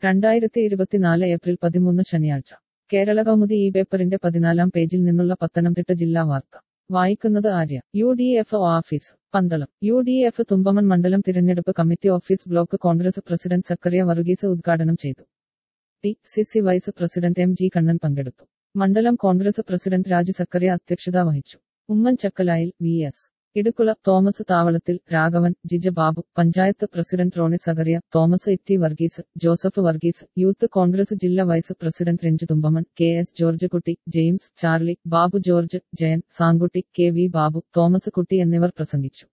രണ്ടായിരത്തി ഇരുപത്തിനാല് ഏപ്രിൽ പതിമൂന്ന് ശനിയാഴ്ച കേരള കൗമുദി ഈ പേപ്പറിന്റെ പതിനാലാം പേജിൽ നിന്നുള്ള പത്തനംതിട്ട ജില്ലാ വാർത്ത വായിക്കുന്നത് Arya U D F office Pandalam U D F Thumpamon മണ്ഡലം തിരഞ്ഞെടുപ്പ് committee office block Congress president Zachariah Varghese ഉദ്ഘാടനം ചെയ്തു T C C vice president M G Kannan പങ്കെടുത്തു മണ്ഡലം കോൺഗ്രസ് പ്രസിഡന്റ് രാജു സക്കറിയ അധ്യക്ഷത വഹിച്ചു Oommen Chakkalayil V S Idikkula Thomas Thavalathil Raghavan Jija Babu panchayat president Roni Zacharia Thomas Itty Varghese Joseph Varghese youth Congress ജില്ലാ vice president Ranju Thumpamon K S George കുട്ടി James Charlie Babu George Jayan Sankutty K V Babu Thomas Kutty എന്നിവർ പ്രസംഗിച്ചു